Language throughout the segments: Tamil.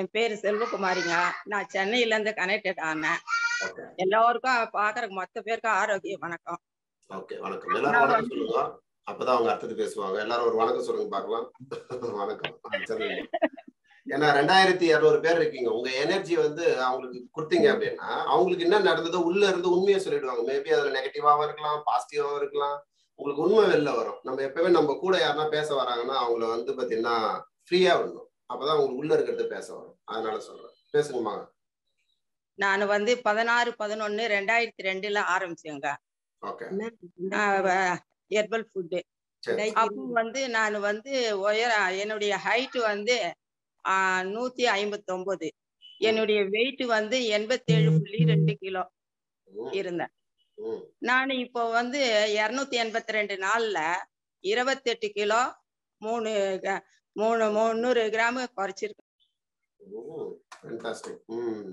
என் பேரு செல்வகுமாரிங்க நான் சென்னையில இருந்து கனெக்டட் ஆனேன் ஓகே எல்லாருக்கும் பாக்குறதுக்கு மொத்த பேருக்கும் ஆரோக்கிய வணக்கம் ஓகே வணக்கம் எல்லாரும் வணக்கம் சொல்லுங்க அப்பதான் அவங்க அடுத்தது பேசுவாங்க எல்லாரும் ஒரு வணக்கம் சொல்லுங்க பார்க்கலாம் வணக்கம் ஆ, சொல்லுங்க ஏன்னா ரெண்டாயிரத்தி இருநூறு பேர் இருக்கீங்க உங்க எனர்ஜி வந்து அவங்களுக்கு கொடுத்தீங்க அப்படின்னா அவங்களுக்கு என்ன நடந்ததோ உள்ள இருந்து உண்மையை சொல்லிடுவாங்க மேபி அதுல நெகட்டிவாவும் இருக்கலாம் பாசிட்டிவாவும் இருக்கலாம் உங்களுக்கு உண்மை வெளில வரும் நம்ம எப்பவுமே நம்ம கூட யாருன்னா பேச வராங்கன்னா அவங்கள வந்து பாத்தீங்கன்னா ஃப்ரீயா விடணும் அப்பதான் உங்களுக்கு உள்ள இருக்கிறது பேச வரும் அதனால சொல்றேன் பேசுங்கம்மா நான் வந்து பதினாறு பதினொன்னு ரெண்டாயிரத்தி ரெண்டுல ஆரம்பிச்சேங்க ஓகே ஹெர்பல் ஃபுட்டு சரி அப்போ வந்து நான் வந்து உயர என்னுடைய ஹைட் வந்து ஆஹ் நூத்தி ஐம்பத்தி ஒன்பது என்னுடைய வெயிட் வந்து எண்பத்தேழு புள்ளி ரெண்டு கிலோ ம், இருந்தேன் ம். நான் இப்போ வந்து இருநூத்தி எண்பத்தி ரெண்டு நாள்ல இருபத்தெட்டு கிலோ மூணு க- மூணு முந்நூறு கிராம் குறைச்சிருக்கேன் ஃபேண்டாஸ்டிக் ம்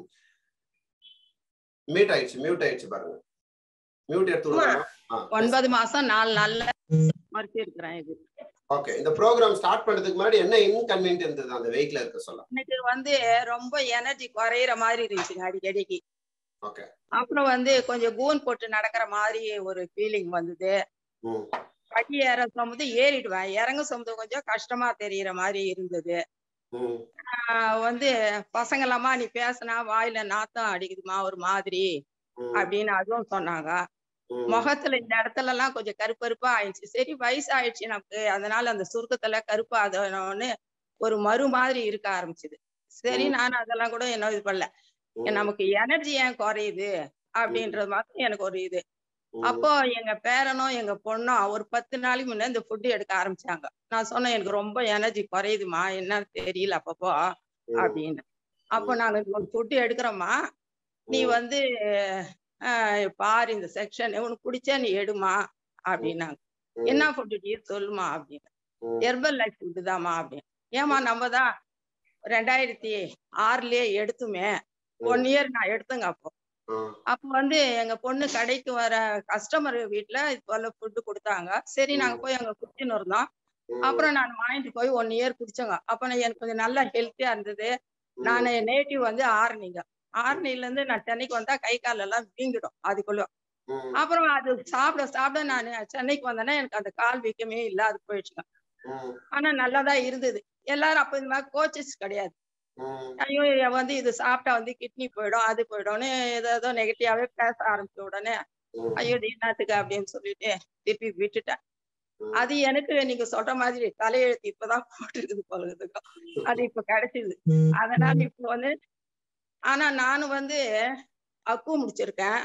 மியூட் ஆயிடுச்சு மியூட் ஆயிடுச்சு பாருங்க மியூட் எடுத்து விடுங்க ஒன்பது மாசம் நாலு நாள்ல குறைச்சிருக்கிறேன் இது ஓகே இந்த ப்ரோக்ராம் ஸ்டார்ட் பண்றதுக்கு முன்னாடி என்ன இன்கன்வீனியன்ட் இருந்தது அந்த வெயிட்ல இருக்க சொல்ல எனக்கு வந்து ரொம்ப எனர்ஜி குறையிற மாதிரி இருந்துச்சுங்க அடிக்கடிக்கு ஓகே அப்புறம் வந்து கொஞ்சம் கூன் போட்டு நடக்கிற மாதிரி ஒரு ஃபீலிங் வந்தது ம் படி ஏற சமுது ஏறிடுவேன் இறங்க சமுது கொஞ்சம் கஷ்டமா தெரியிற மாதிரி இருந்தது ம் ஆஹ் வந்து பசங்களாமா நீ பேசினா வாயில நாத்தம் அடிக்குதுமா ஒரு மாதிரி ம், அப்படின்னு அதுவும் சொன்னாங்க ம், முகத்துல இந்த இடத்துல எல்லாம் கொஞ்சம் கருப்பருப்பா ஆயிடுச்சு சரி வயசு ஆயிடுச்சு நமக்கு அதனால அந்த சுருக்கத்துல கருப்பாதோன்னு ஒரு மறு மாதிரி இருக்க ஆரம்பிச்சுது சரி ம். நான் அதெல்லாம் கூட என்ன இது பண்ணல ம், நமக்கு எனர்ஜி ஏன் குறையுது அப்படின்றது மாதிரி எனக்கு ஒரு இது ம், அப்போ எங்க பேரனும் எங்க பொண்ணும் ஒரு பத்து நாளைக்கு முன்ன இந்த ஃபுட் எடுக்க ஆரம்பிச்சாங்க நான் சொன்னேன் எனக்கு ரொம்ப எனர்ஜி குறையுதுமா என்னன்னு தெரியல அப்பப்போ ம், அப்படின்னு அப்போ நாங்க ஒரு ஃபுட் எடுக்கிறோமா நீ ம், வந்து ஆஹ் பாரு இந்த செக்ஷன் உனக்கு பிடிச்சா நீ எடுமா அப்படின்னாங்க ம், என்ன ஃபுட்டு நீ சொல்லுமா அப்படின்னு ம், ஹெர்பல் லைஃப் ஃபுட்டு தாம்மா அப்படின்னு ஏமா நம்ம தான் ரெண்டாயிரத்தி ஆறுலயே எடுத்துமே ஒன் இயர் நான் எடுத்தேங்க அப்போ ம், அப்போ வந்து எங்க பொண்ணு கடைக்கு வர கஸ்டமர் வீட்ல இது போல ஃபுட்டு கொடுத்தாங்க சரி நாங்க போய் அங்க குடிச்சுன்னு இருந்தோம் ம், அப்புறம் நான் வாங்கிட்டு போய் ஒன் இயர் குடிச்சோங்க அப்ப நான் எனக்கு கொஞ்சம் நல்லா ஹெல்த்தியா இருந்தது ம், நான் நேட்டிவ் வந்து ஆரணிங்க ஆரணில இருந்து நான் சென்னைக்கு வந்தா கை கால் எல்லாம் வீங்கிடும் அதுக்குள்ள ம், அப்புறம் அது சாப்பிட சாப்பிட நான் சென்னைக்கு வந்தேன்னா எனக்கு அந்த கால் வீக்கமே இல்ல அது போயிடுச்சுங்க ம், ஆனா நல்லாதான் இருந்தது எல்லாரும் அப்ப இந்த மாதிரி கோச்சஸ் கிடையாது ம், ஐயோ இவ வந்து இது சாப்பிட்டா வந்து கிட்னி போயிடும் அது போயிடும்னு ஏதோ ஏதோ நெகட்டிவாவே பேச ஆரம்பிச்ச உடனே ம், ஐயோ இது என்னத்துக்கு அப்படின்னு சொல்லிட்டு திருப்பி விட்டுட்டேன் ம். அது எனக்கு நீங்க சொல்ற மாதிரி தலையெழுத்து இப்பதான் போட்டுருக்குது போல இருக்குது. அது இப்ப கிடைச்சது அதனால இப்ப வந்து ஆனா நானும் வந்து அக்கு முடிச்சிருக்கேன்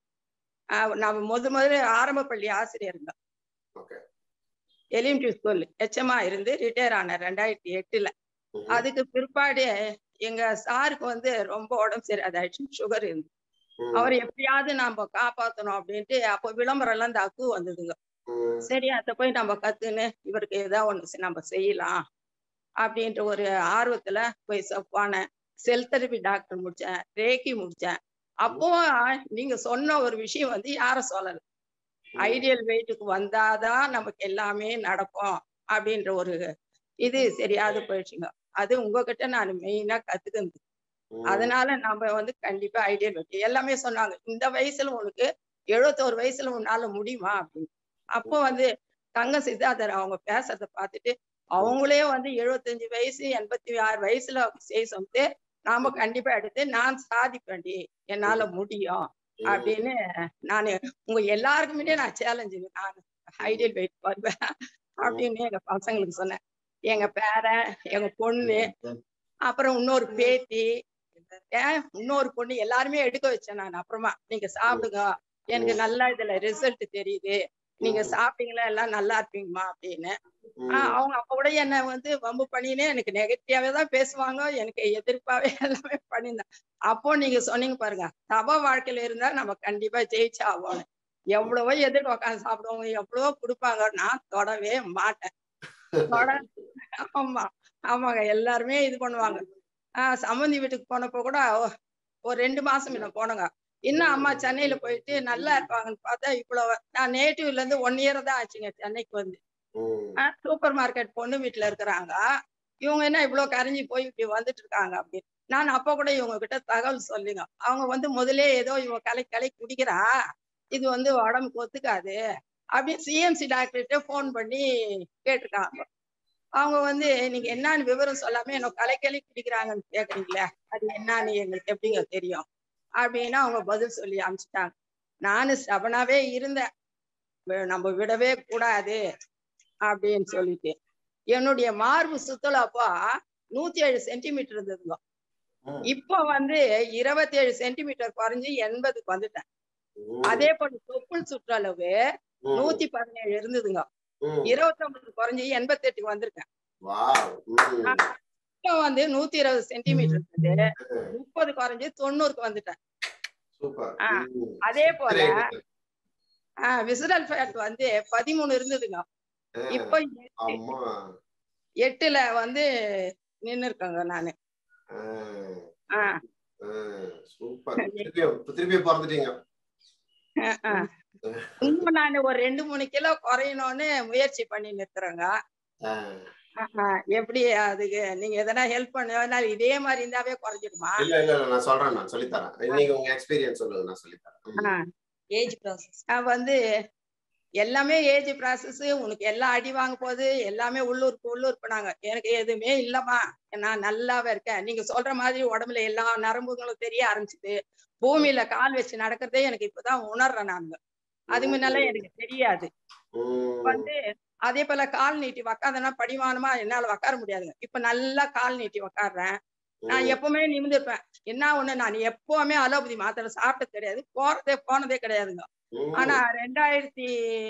ஆஹ் நான் முத முதல்ல ஆரம்ப பள்ளி ஆசிரியருங்க ஓகே எலிமெண்ட்ரி ஸ்கூல் எச்எம்ஆ இருந்து ரிட்டையர் ஆனேன் ரெண்டாயிரத்தி எட்டுல ம், அதுக்கு பிற்பாடு எங்க சாருக்கு வந்து ரொம்ப உடம்பு சரியாதாயிடுச்சு சுகர் இருந்து ம், அவர் எப்படியாவது நாம காப்பாத்தணும் அப்படின்ட்டு அப்போ விளம்பரம் எல்லாம் இந்த அக்கு வந்ததுங்க ம், சரி அத போய் நம்ம கத்துன்னு இவருக்கு ஏதாவது ஒண்ணு செ- நம்ம செய்யலாம் அப்படின்ற ஒரு ஆர்வத்துல போய் போனேன் செல் தெரபி டாக்டர் முடிச்சேன் ரேக்கி முடிச்சேன் அப்போ நீங்க சொன்ன ஒரு விஷயம் வந்து யாரும் சொல்லல ஐடியல் வெயிட்டுக்கு வந்தாதான் நமக்கு எல்லாமே நடக்கும் அப்படின்ற ஒரு இது சரியாது போயிடுச்சுங்க அது உங்ககிட்ட நான் மெயினா கத்துக்கிறது ம், அதனால நம்ம வந்து கண்டிப்பா ஐடியல் வெயிட் எல்லாமே சொன்னாங்க இந்த வயசுல உனக்கு எழுபத்தோரு வயசுல உன்னால முடியுமா அப்படின்னு அப்போ வந்து தங்க சித்தார்த்தர் அவங்க பேசுறத பார்த்துட்டு அவங்களே வந்து எழுபத்தஞ்சு வயசு எண்பத்தி ஆறு வயசுல செய்ய சொல்லிட்டு நாம கண்டிப்பா எடுத்து நான் சாதிப்பேன்டி என்னால முடியும் ம், அப்படின்னு நான் உங்க எல்லாருக்குமே நான் சேலஞ்சு நான் ஐடியல் வெயிட் வருவேன் அப்படின்னு எங்க பசங்களுக்கு சொன்னேன் எங்க பேரன் எங்க பொண்ணு அப்புறம் இன்னொரு பேத்தி ஏன் இன்னொரு பொண்ணு எல்லாருமே எடுக்க வச்சேன் நான் அப்புறமா நீங்க சாப்பிடுங்க எனக்கு நல்லா இதுல ரிசல்ட் தெரியுது நீங்க சாப்பிட்டீங்களா எல்லாம் நல்லா இருப்பீங்கம்மா அப்படின்னு ம், ஆஹ் அவங்க அப்ப கூட என்ன வந்து வம்பு பண்ணினே எனக்கு நெகட்டிவாவே தான் பேசுவாங்க எனக்கு எதிர்ப்பாவே எல்லாமே பண்ணியிருந்தேன் அப்போ நீங்க சொன்னீங்க பாருங்க தப வாழ்க்கையில இருந்தா நம்ம கண்டிப்பா ஜெயிச்சா ஆகணும் எவ்வளவோ எதிர்க்க உட்காந்து சாப்பிடுவாங்க எவ்வளவோ கொடுப்பாங்க நான் தொடவே மாட்டேன் தொட ஆமா ஆமாங்க எல்லாருமே இது பண்ணுவாங்க ஆஹ் சம்மந்தி வீட்டுக்கு போனப்போ கூட ஒ- ஒரு ரெண்டு மாசம் முன்ன போனோங்க இன்னும் அம்மா சென்னையில போயிட்டு நல்லா இருப்பாங்கன்னு பார்த்தா இவ்வளவு நான் நேட்டிவ்ல இருந்து ஒன் இயர் தான் ஆச்சுங்க சென்னைக்கு வந்து ம், சூப்பர் மார்க்கெட் பொண்ணு வீட்டுல இருக்கிறாங்க இவங்க என்ன இவ்வளவு கரைஞ்சி போய் இப்படி வந்துட்டு இருக்காங்க அப்படின்னு நான் அப்ப கூட இவங்க கிட்ட தகவல் சொல்லுங்க அவங்க வந்து முதல்ல ஏதோ இவங்க கலை கலை குடிக்கிறா இது வந்து உடம்புக்கு ஒத்துக்காது அப்படின்னு சிஎம்சி டாக்டர்கிட்ட ஃபோன் பண்ணி கேட்டிருக்காங்க அவங்க வந்து நீங்க என்னன்னு விவரம் சொல்லாம என்ன கலைக்கலி குடிக்கிறாங்கன்னு கேக்குறீங்களே அது என்னன்னு எங்களுக்கு எப்படிங்க தெரியும் அப்படின்னு அவங்க பதில் சொல்லி அனுப்பிச்சிட்டாங்க நானு ஸ்டபனாவே இருந்தேன் வி- நம்ம விடவே கூடாது அப்படின்னு சொல்லிட்டு என்னுடைய மார்பு சுத்தல அப்போ நூத்தி ஏழு சென்டிமீட்டர் இருந்ததுங்க ம், இப்போ வந்து இருபத்தி ஏழு சென்டிமீட்டர் குறைஞ்சு எண்பதுக்கு வந்துட்டேன் ம், அதே போல தொப்புள் சுற்றளவு ம், நூத்தி பதினேழு இருந்ததுங்க ம். இருபத்தி ஒன்பது குறைஞ்சு எண்பத்தி எட்டுக்கு வந்திருக்கேன் வாவ், ம், இப்போ வந்து நூத்தி இருபது சென்டிமீட்டர் இருந்தது முப்பது குறைஞ்சு தொண்ணூறுக்கு வந்துட்டேன் சூப்பர் ஆ, ம். அதே போல Great. ஆஹ் விசிரல் ஃபேட் வந்து பதிமூணு இருந்ததுங்க ஆ, இப்போ அம்மா எட்டுல வந்து நின்னு இருக்காங்க நானு ஆ, ஆஹ் ஆ, சூப்பர் திருப்பியும் திருப்பி பிறந்துட்டீங்க ஆஹ் ஆஹ். இன்னும் நான் ஒரு ரெண்டு மூணு கிலோ குறையணும்னு முயற்சி பண்ணி நிறுத்துறேங்க ஆ, ஆஹ் எப்படி அதுக்கு நீங்க எதனா ஹெல்ப் பண்ணுவா இதே மாதிரி இருந்தாவே குறைஞ்சிடுமா இல்ல இல்ல இல்ல நான் சொல்றேன் நான் சொல்லித்தரேன் நீங்க உங்க எக்ஸ்பீரியன்ஸ் சொல்லுங்க நான் சொல்லித்தரேன் ம். ஏஜ் ப்ராசஸ் வந்து எல்லாமே ஏஜ் ப்ராசஸ் உனக்கு எல்லாம் அடி வாங்க போகுது எல்லாமே உள்ளூருக்கு உள்ளூர் பண்ணாங்க எனக்கு எதுவுமே இல்லம்மா நான் நல்லாவே இருக்கேன் நீங்க சொல்ற மாதிரி உடம்புல எல்லா நரம்புகளும் தெரிய ஆரம்பிச்சுது பூமியில கால் வச்சு நடக்கிறதே எனக்கு இப்பதான் உணர்றேன் நாங்க அது முன்னால எனக்கு தெரியாது ம், வந்து அதே போல கால் நீட்டி உக்காந்தனா படிமானமா என்னால உக்கார முடியாதுங்க இப்ப நல்லா கால் நீட்டி உக்காடுறேன் நான் ம், எப்பவுமே நிமிர்ந்திருப்பேன் என்ன ஒண்ணு நான் எப்பவுமே அலோபதி மாத்திரை சாப்பிட்டது கிடையாது போறதே போனதே கிடையாதுங்க ம். ஆனா ரெண்டாயிரத்தி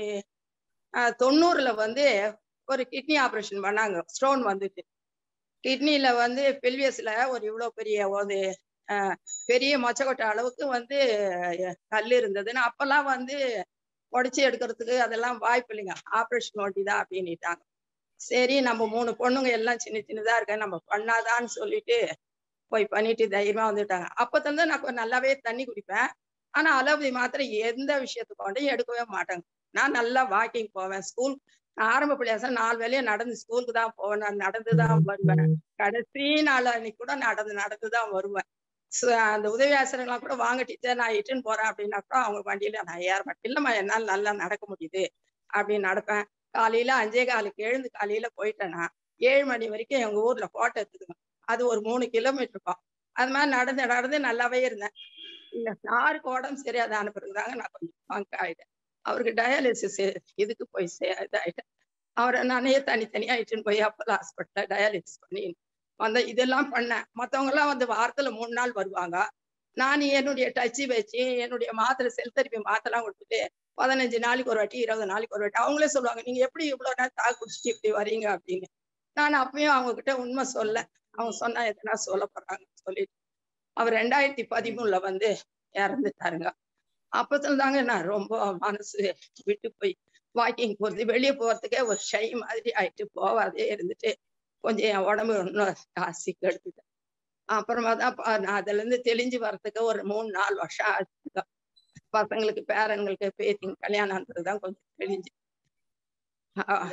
ஆஹ், தொண்ணூறுல வந்து ஒரு கிட்னி ஆபரேஷன் பண்ணாங்க ஸ்டோன் வந்துட்டு கிட்னில வந்து பெல்வியஸ்ல ஒரு இவ்வளவு பெரிய ஒரு ஆஹ், பெரிய மொச்சக்கொட்டை அளவுக்கு வந்து அஹ், கல் இருந்ததுன்னு அப்பெல்லாம் வந்து உடைச்சு எடுக்கிறதுக்கு அதெல்லாம் வாய்ப்பு இல்லைங்க ஆபரேஷன் ஒண்டிதான் அப்படின்னுட்டாங்க சரி நம்ம மூணு பொண்ணுங்க எல்லாம் சின்ன சின்னதா இருக்க நம்ம பண்ணாதான்னு சொல்லிட்டு போய் பண்ணிட்டு தைரியமா வந்துட்டாங்க அப்பத்திலிருந்து நான் கொஞ்சம் நல்லாவே தண்ணி குடிப்பேன் ஆனா அலோபதி மாத்திரை எந்த விஷயத்துக்கு கொண்டு எடுக்கவே மாட்டேங்க நான் நல்லா வாக்கிங் போவேன் ஸ்கூல் நான் ஆரம்ப பிள்ளையாச நாலு வேலையும் நடந்து ஸ்கூலுக்கு தான் போவேன் நான் நடந்துதான் வருவேன் கடைசி நாள் அன்னைக்கு கூட நடந்து நடந்துதான் வருவேன் ச- அந்த உதவி ஆசிரியர்லாம் கூட வாங்க டீச்சர் நான் இட்டுன்னு போறேன் அப்படின்னா கூட அவங்க வண்டியில நான் ஏற மாட்டேன் இல்லம்மா என்னால நல்லா நடக்க முடியுது அப்படின்னு நடப்பேன் காலையில அஞ்சே காலுக்கு எழுந்து காலையில போயிட்டேன்னா ஏழு மணி வரைக்கும் எங்க ஊர்ல கோட்டை இருக்குதுங்க அது ஒரு மூணு கிலோமீட்டர் இருக்கும் அது மாதிரி நடந்து நடந்து நல்லாவே இருந்தேன் இந்த யாருக்கு உடம்பு சரியாத அனுப்புறதுதாங்க நான் கொஞ்சம் பங்க் ஆயிட்டேன் அவருக்கு டயாலிசிஸ் இதுக்கு போய் சே இதாயிட்டேன் அவரை நானே தனித்தனியா இட்டுன்னு போய் அப்போல்லாம் ஹாஸ்பிட்டல்ல டயாலிசிஸ் பண்ணி வந்தேன் இதெல்லாம் பண்ணேன் மத்தவங்க எல்லாம் வந்து வாரத்துல மூணு நாள் வருவாங்க நான் என்னுடைய டச்சு வச்சு என்னுடைய மாத்திரை செல் தெரப்பி மாத்திரைலாம் கொடுத்துட்டு பதினஞ்சு நாளைக்கு ஒரு வாட்டி இருபது நாளைக்கு ஒரு வாட்டி அவங்களே சொல்லுவாங்க நீங்க எப்படி இவ்வளவு நேரம் தாக்கு குடிச்சிட்டு இப்படி வரீங்க அப்படின்னு நான் அப்பயும் அவங்க கிட்ட உண்மை சொல்ல அவங்க சொன்னா எதனா சொல்ல போறாங்க சொல்லிட்டு அவர் ரெண்டாயிரத்தி பதிமூணுல வந்து இறந்துட்டாருங்க அப்பத்துல தாங்க நான் ரொம்ப மனசு விட்டு போய் வாக்கிங் போறது வெளியே போறதுக்கே ஒரு ஷை மாதிரி ஆயிட்டு போவாதே இருந்துட்டு கொஞ்சம் என் உடம்பு இன்னும் காசி கெடுத்துட்டேன் அப்புறமா தான் பா- நான் அதுல இருந்து தெளிஞ்சு வர்றதுக்கு ஒரு மூணு நாலு வருஷம் ஆச்சுங்க பசங்களுக்கு பேரன்களுக்கு பேத்திங்க கல்யாணம் தான் கொஞ்சம் தெளிஞ்சு ஆஹ்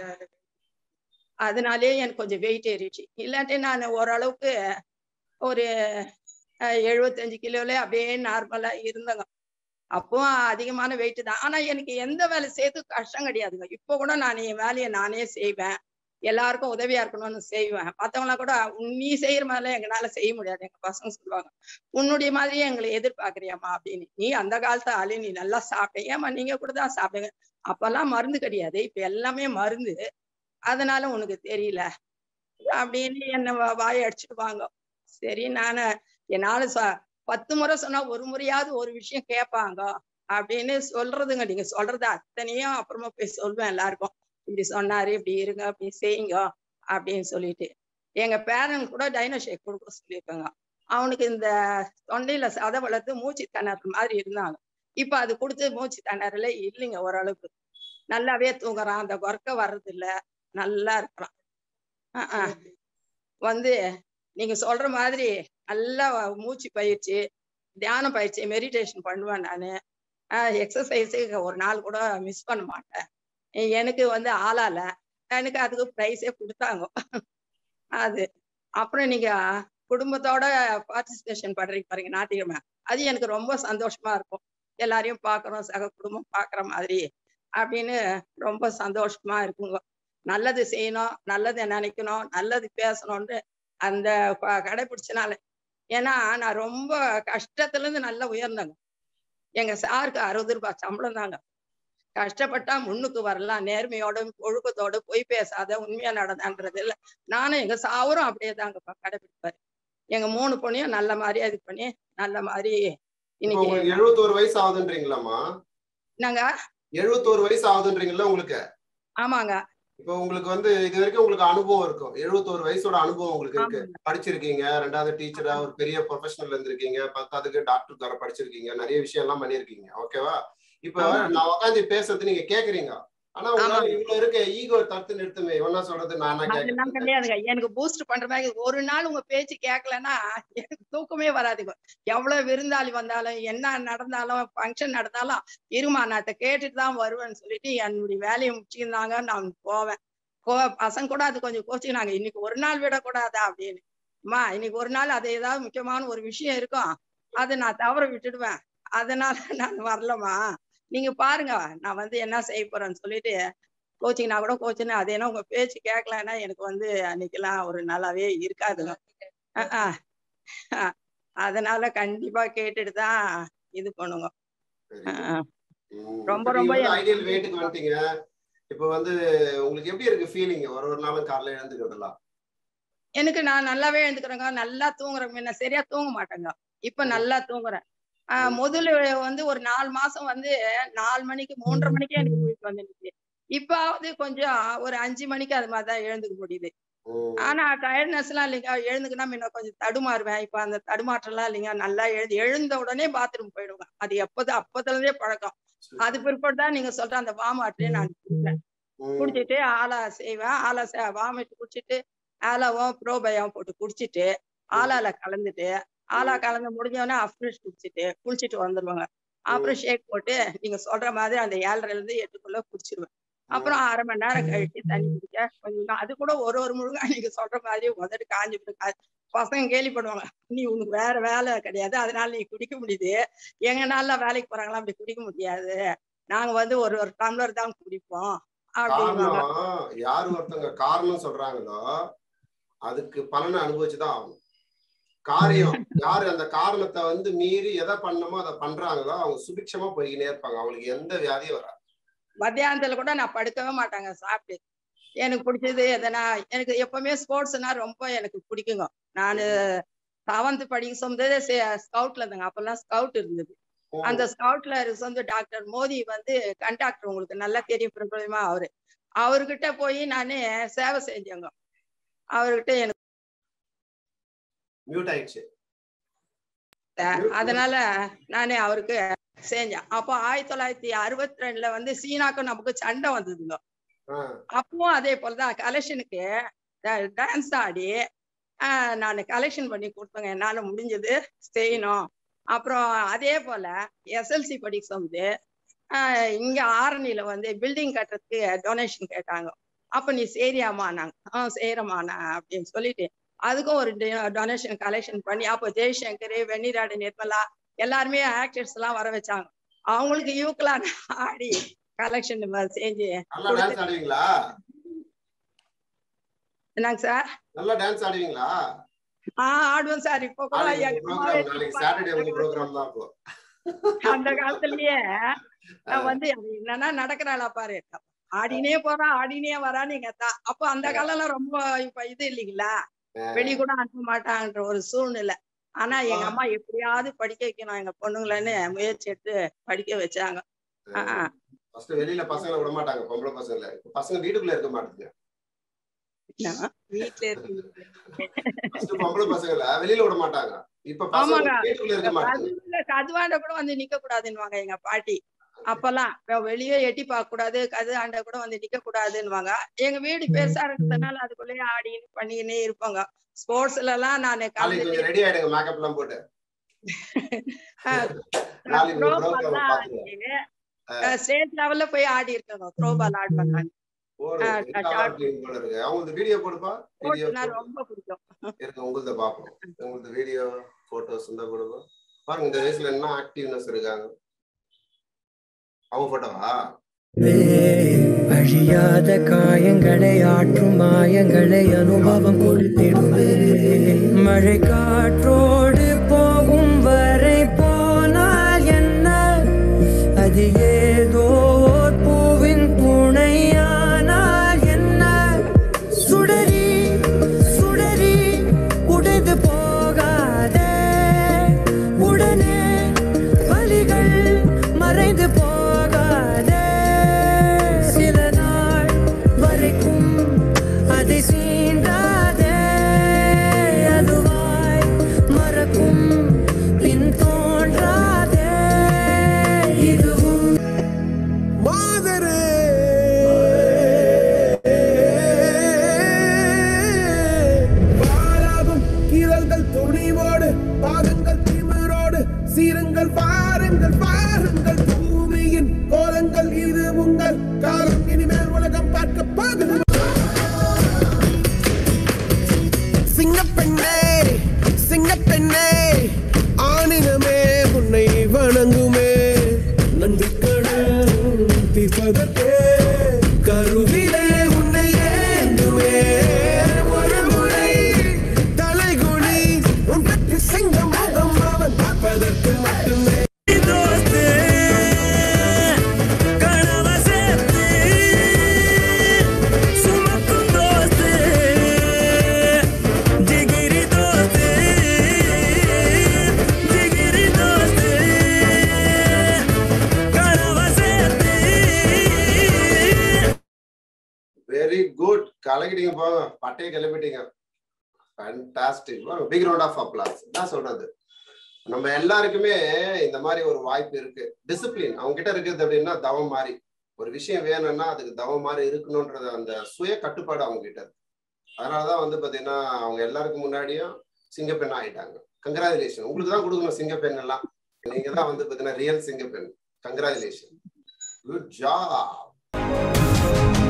அதனாலே எனக்கு கொஞ்சம் வெயிட் ஏறிடுச்சு இல்லாட்டி நான் ஓரளவுக்கு ஒரு அஹ், எழுபத்தஞ்சு கிலோல அப்படியே நார்மலா இருந்தேங்க அப்பவும் அதிகமான வெயிட் தான் ஆனா எனக்கு எந்த வேலை செய்யறது கஷ்டம் கிடையாதுங்க இப்போ கூட நான் என் வேலையை நானே செய்வேன் எல்லாருக்கும் உதவியா இருக்கணும்னு செய்வேன் மத்தவங்களாம் கூட "உன் நீ செய்யற மாதிரிலாம் எங்களால செய்ய முடியாது எங்க பசங்க சொல்லுவாங்க உன்னுடைய மாதிரியே எங்களை எதிர்பார்க்கறியாம்மா அப்படின்னு நீ அந்த காலத்து ஆளு நீ நல்லா சாப்பிட்ட ஏமா நீங்க கூட தான் சாப்பிடுங்க அப்பெல்லாம் மருந்து கிடையாது இப்ப எல்லாமே மருந்து அதனால உனக்கு தெரியல அப்படின்னு என்ன வா- வாயை அடிச்சுடுவாங்க சரி நானு என்னால ச- பத்து முறை சொன்னா ஒரு முறையாவது ஒரு விஷயம் கேட்பாங்க அப்படின்னு சொல்றதுங்க நீங்க சொல்றது அத்தனையும் அப்புறமா போய் சொல்வேன் எல்லாருக்கும் இப்படி சொன்னாரு இப்படி இருங்க அப்படி செய்யுங்க அப்படின்னு சொல்லிட்டு எங்க பேரன் கூட டைனோஷேக் கொடுக்க சொல்லியிருக்காங்க அவனுக்கு இந்த தொண்டையில சதை வளர்த்து மூச்சு திணறல் மாதிரி இருந்தாங்க இப்ப அது கொடுத்து மூச்சு திணறல இல்லைங்க ஓரளவுக்கு நல்லாவே தூங்குறான் அந்த ஒர்க்க வர்றது இல்ல நல்லா இருக்கிறான் அஹ் அஹ். வந்து நீங்க சொல்ற மாதிரி நல்லா மூச்சு பயிற்சி தியான பயிற்சி மெடிடேஷன் பண்ணுவேன் நானு எக்ஸசைஸு ஒரு நாள் கூட மிஸ் பண்ண மாட்டேன் எனக்கு வந்து ஆளால எனக்கு அதுக்கு ப்ரைஸே கொடுத்தாங்க அது அப்புறம் நீங்க குடும்பத்தோட பார்ட்டிசிபேஷன் பண்றீங்க பாருங்க ஞாயிற்றுக்கிழமை அது எனக்கு ரொம்ப சந்தோஷமா இருக்கும் எல்லாரையும் பார்க்கறோம் சக குடும்பம் பார்க்குற மாதிரி அப்படின்னு ரொம்ப சந்தோஷமா இருக்குங்க நல்லது செய்யணும் நல்லதை நினைக்கணும் நல்லது பேசணும்னு அந்த ப- கடைபிடிச்சனால ஏன்னா நான் ரொம்ப கஷ்டத்துல இருந்து நல்லா உயர்ந்தேங்க எங்க சாருக்கு அறுபது ரூபாய் சம்பளம் தாங்க கஷ்டப்பட்டா முன்னுக்கு வரலாம் நேர்மையோட ஒழுக்கத்தோட பொய் பேசாத உண்மையா நடந்தான்றது இல்ல நானும் எங்க சாவரும் அப்படியே தாங்க கடைபிடிப்பாரு எங்க மூணு பொண்ணையும் நல்ல மாதிரியா இது பண்ணி நல்ல மாதிரி இப்போ இன்னைக்கு உங்களுக்கு எழுபத்தோரு வயசு ஆகுதுன்றீங்களாம்மா நாங்க எழுபத்தோரு வயசு ஆகுதுன்றீங்களா உங்களுக்கு ஆமாங்க இப்போ உங்களுக்கு வந்து இது வரைக்கும் உங்களுக்கு அனுபவம் இருக்கும் எழுபத்தோரு வயசோட அனுபவம் உங்களுக்கு இருக்கு ஆமாங்க. படிச்சிருக்கீங்க ரெண்டாவது டீச்சரா ஒரு பெரிய ப்ரொஃபஷனல் இருந்திருக்கீங்க பத்தாவதுக்கு டாக்டர் வர படிச்சிருக்கீங்க நிறைய விஷயம் எல்லாம் பண்ணிருக்கீங்க ஓகேவா இப்போ ஆமா. நான் உட்காந்து பேசுறது நீங்க கேக்குறீங்க ஆனா உங்களால ஆமாங்க. இவ்வளவு இருக்க ஈகோ தடுத்து நிறுத்துமே இவனா சொல்றது நானா அதெல்லாம் கேட்கறேன் கிடையாதுங்க எனக்கு பூஸ்ட் பண்ற மாதிரி ஒரு நாள் உங்க பேச்சு கேட்கலன்னா எனக்கு தூக்கமே வராதுங்க எவ்வளவு விருந்தாளி வந்தாலும் என்ன நடந்தாலும் ஃபங்க்ஷன் நடந்தாலும் இருமா நான் இதை கேட்டுட்டு தான் வருவேன்னு சொல்லிட்டு என்னுடைய வேலையை முடிச்சிருந்தாங்க நான் போவேன் கோ பசங்க கூட அது கொஞ்சம் கோச்சிக்கினாங்க இன்னைக்கு ஒரு நாள் விடக்கூடாதா அப்படின்னு அம்மா இன்னைக்கு ஒரு நாள் அது ஏதாவது முக்கியமான ஒரு விஷயம் இருக்கும் அதை நான் தவற விட்டுடுவேன் அதனால நான் வரலம்மா நீங்க பாருங்க நான் வந்து என்ன செய்ய போறேன்னு சொல்லிட்டு கோச்சிங்னா கூட கோச்சிங் அது என்ன உங்க பேச்சு கேட்கலன்னா எனக்கு வந்து அன்னைக்கெல்லாம் ஒரு நல்லாவே இருக்காதுங்க அஹ் அஹ். அஹ். அதனால கண்டிப்பா கேட்டுட்டு தான் இது பண்ணுங்க அஹ் அஹ். ரொம்ப, ரொம்ப ஐடியல் வெயிட்டுக்கு வந்துட்டீங்க இப்போ வந்து உங்களுக்கு எப்படி இருக்கு ஃபீலிங் ஒரு ஒரு நாளும் காலைல எழுந்துக்கிறதுலாம் எனக்கு நான் நல்லாவே எழுந்துக்கிறேங்க நல்லா தூங்குறேன் முன்ன சரியா தூங்க மாட்டேங்க இப்ப நல்லா தூங்குறேன் ஆஹ் முதல்ல வந்து ஒரு நாலு மாசம் வந்து நாலு மணிக்கு மூன்றரை மணிக்கே எனக்கு தூக்கம் வந்துருச்சு இப்பாவது கொஞ்சம் ஒரு அஞ்சு மணிக்கு அது மாதிரிதான் எழுந்துக்க முடியுது ம். ஆனா டயர்ட்னஸ் எல்லாம் இல்லைங்க எழுந்துக்கினா முன்ன கொஞ்சம் தடுமாறுவேன் இப்ப அந்த தடுமாற்றம் எல்லாம் இல்லைங்க நல்லா எழுந்து எழுந்த உடனே பாத்ரூம் போயிடுவேன் அது எப்போது அப்பத்துல இருந்தே பழக்கம் அது பிற்பாடு தான் நீங்க சொல்ற அந்த வாமாட்டே நான் குடிப்பேன் ம். குடிச்சிட்டு ஆலா செய்வேன் ஆலா வாமிட்டு குடிச்சிட்டு ஆலாவும் ப்ரோபயம் போட்டு குடிச்சிட்டு ஆலால கலந்துட்டு ஆலா கலந்து முடிஞ்சவொடனே அஃப்ரெஷ் குடிச்சிட்டு குளிச்சிட்டு வந்துருவாங்க அப்புறம் ஷேக் போட்டு நீங்க சொல்ற மாதிரி அந்த ஏழரைல இருந்து எட்டுக்குள்ள குடிச்சிருவேன் அப்புறம் அரை மணி நேரம் கழிச்சு தண்ணி குடிக்க கொஞ்சம் அது கூட ஒரு ஒரு முழுங்கா நீங்க சொல்ற மாதிரி உதட்டு காஞ்சி போட்டு பசங்க கேலி பண்ணுவாங்க நீ உனக்கு வேற வேலை கிடையாது அதனால நீ குடிக்க முடியுது எங்க நாள்ல வேலைக்கு போறாங்களா அப்படி குடிக்க முடியாது நாங்க வந்து ஒரு ஒரு டம்ளர் தான் குடிப்போம் அப்படின்வாங்க காரணம் யார் ஒருத்தவங்க காரணம் சொல்றாங்களோ அதுக்கு பலனை அனுபவிச்சுதான் ஆகணும் காரியம் யாரு அந்த காரணத்தை வந்து மீறி எதை பண்ணணுமோ அதை பண்றாங்களோ அவங்க சுபிக்ஷமா போய்கினே இருப்பாங்க அவங்களுக்கு எந்த வியாதியும் வராது மத்தியானத்துல கூட நான் படுக்கவே மாட்டாங்க சாப்பிட்டு எனக்கு பிடிச்சது எதனா எனக்கு எப்பவுமே ஸ்போர்ட்ஸ்னா ரொம்ப எனக்கு பிடிக்குங்க நான் செவன்த் படிக்க சொல்லும்போது ஸ்கவுட்ல இருந்தேங்க அப்பெல்லாம் ஸ்கவுட் இருந்தது ம். அந்த ஸ்கவுட்ல வந்து டாக்டர் மோடி வந்து கண்டாக்டர் உங்களுக்கு நல்லா தெரியும் பிரபலமா அவரு அவர்கிட்ட போய் நானு சேவை செஞ்சேங்க அவர்கிட்ட எனக்கு மியூட் ஆயிடுச்சு அதனால நானே அவருக்கு செஞ்சேன் அப்போ ஆயிரத்தி தொள்ளாயிரத்தி அறுபத்தி ரெண்டுல வந்து சீனாக்கும் நமக்கு சண்டை வந்ததுங்க ஆ, அப்பவும் அதே போலதான் கலெக்ஷனுக்கு டான்ஸ் ஆடி நான் கலெக்ஷன் பண்ணி கொடுத்தேங்க என்னால முடிஞ்சது செய்யணும் அப்புறம் அதே போல எஸ்எல்சி படிக்க சொல்லுது இங்க ஆரணியில வந்து பில்டிங் கட்டுறதுக்கு டொனேஷன் கேட்டாங்க அப்ப நீ சரியாமா நாங்க ஆ செய்யறமா நான் அப்படின்னு சொல்லிட்டு அதுக்கும் ஒரு டொனேஷன் கலெக்ஷன் பண்ணி அப்போ ஜெய்சங்கர் வெண்ணிராடு நிர்மலா எல்லாருமே ஆக்டர்ஸ் எல்லாம் வர வச்சாங்க அவங்களுக்கு யூக்கெல்லாம் ஆடி கலெக்ஷன் செஞ்சு நல்லா டான்ஸ் ஆடுவீங்களா என்னங்க சார் நல்லா டான்ஸ் ஆடுவீங்களா ஆஹ் ஆடுவேன் சார் இப்போ கூட நாளைக்கு எங்க உங்க அம்மாவே program, நாளைக்கு சாட்டர்டே உங்க ப்ரோக்ராம் தான் அப்போ அந்த காலத்துலயே நான் வந்து அது என்னன்னா நடக்கிறாளா பாரு ஆடினே போறான் ஆடினே வரான்னு எங்க அத்தா அப்போ அந்த காலம் எல்லாம் ரொம்ப இப்ப இது இல்லைங்களா வெளிய கூட அனுப்ப மாட்டாங்கன்ற ஒரு சூழ்நிலை ஆனா எங்க அம்மா எப்படியாவது படிக்க வைக்கணும் எங்க பொண்ணுங்களன்னு முயற்சி எடுத்து படிக்க வச்சாங்க ஆஹ் ஃபர்ஸ்ட் வெளியில பசங்களை விட மாட்டாங்க பொம்பளை பசங்கள இப்ப பசங்க வீட்டுக்குள்ள இருக்க மாட்டாங்க வீட்டுல இருக்கு ஃபர்ஸ்ட் பொம்பளை பசங்கள வெளியில விட மாட்டாங்க இப்ப பசங்க ஆமாங்க. வீட்டுக்குள்ள இருக்க மாட்டாங்க கதுவுல கதுவாண்ட கூட வந்து நிக்க கூடாதுன்னுவாங்க எங்க பாட்டி அப்பெல்லாம் இப்ப வெளியே எட்டி பார்க்க கூடாது கது ஆண்ட கூட வந்து நிக்க கூடாதுன்னுவாங்க எங்க வீடு பெருசா இருக்கிறதுனால அதுக்குள்ளேயே ஆடின்னு பண்ணிக்கினே இருப்பாங்க ஸ்போர்ட்ஸ்ல எல்லாம் நான் நாளைக்கு கலந்து கொஞ்சம் ரெடி ஆயிடுங்க மேக்கப் எல்லாம் போட்டு நாளைக்கு ஒரு program பாத்துருவோம். ஸ்டேட் லெவல்ல போய் ஆடி இருக்கணும் த்ரோ பால் ஆடுவேன் நான் போடு, ஆ, பெரிய ஆ, ஆளா இருக்கீங்க போல இருக்கு. அவங்களுக்கு வீடியோ போடுப்பா வீடியோ போட்டுனா ரொம்ப பிடிக்கும் இருக்கு உங்களத பாப்போம் உங்களது வீடியோ போட்டோஸ் இருந்தா கொடுங்க பாருங்க இந்த வயசுல என்ன ஆக்டிவ்னஸ் இருக்காங்க அவங்க போட்டோவா அழியாத காயங்களை ஆற்றும் மாயங்களை அனுபவம் கொள்த்திடுமே மழை காற்றோடு போகும் வரை போனால் என்ன அது ஏதோ ஓர் பூவின் துணையானால் என்ன சுடரி சுடரி உடைந்து போகாதே உடனே வலிகள் மறைந்து போகாதே சில நாள் வரைக்கும் அதை சீண்டாதே அதுவாய் மறக்கும் பின் தோன்றாதே இதுவும் மாதரே வாராகும் கீரல்கள் துணிவோடு பாதங்கள் திமிரோடு சீருங்கள் பாருங்கள் பாருங்கள் பூமியின் கோலங்கள் இது உங்கள் காலம் இனிமேல் உலகம் பார்க்க போகுது சிங்கப்பெண்ணே சிங்கப்பெண்ணே ஆணினமே உன்னை வணங்குமே நன்றிக்கடன் தீர்ப்பதற்கே கருவிலே உன்னை ஏந்துமே ஒரு முறை தலைகுனி உன் பற்றி சிங்கம் முகம் அவன் பார்ப்பதற்கு மட்டுமே வெரி குட் கலக்கிட்டீங்க போங்க பட்டையை கிளப்பிட்டீங்க fantastic big round of applause தான் சொல்றது நம்ம எல்லாருக்குமே இந்த மாதிரி ஒரு வாய்ப்பு இருக்கு டிசிப்ளின் அவங்க கிட்ட இருக்குது அப்படின்னா தவம் மாதிரி ஒரு விஷயம் வேணும்னா அதுக்கு தவம் மாதிரி இருக்கணும்ன்றது அந்த சுய கட்டுப்பாடு அவங்க கிட்ட இருக்கு அதனாலதான் வந்து பாத்தீங்கன்னா அவங்க எல்லாருக்கும் முன்னாடியும் சிங்கப்பெண் ஆயிட்டாங்க கங்க்ராச்சுலேஷன் உங்களுக்கு தான் கொடுக்கணும் சிங்கப்பெண் எல்லாம் நீங்க தான் வந்து பாத்தீங்கன்னா ரியல் சிங்கப்பெண் கங்க்ராச்சுலேஷன் குட் ஜாப்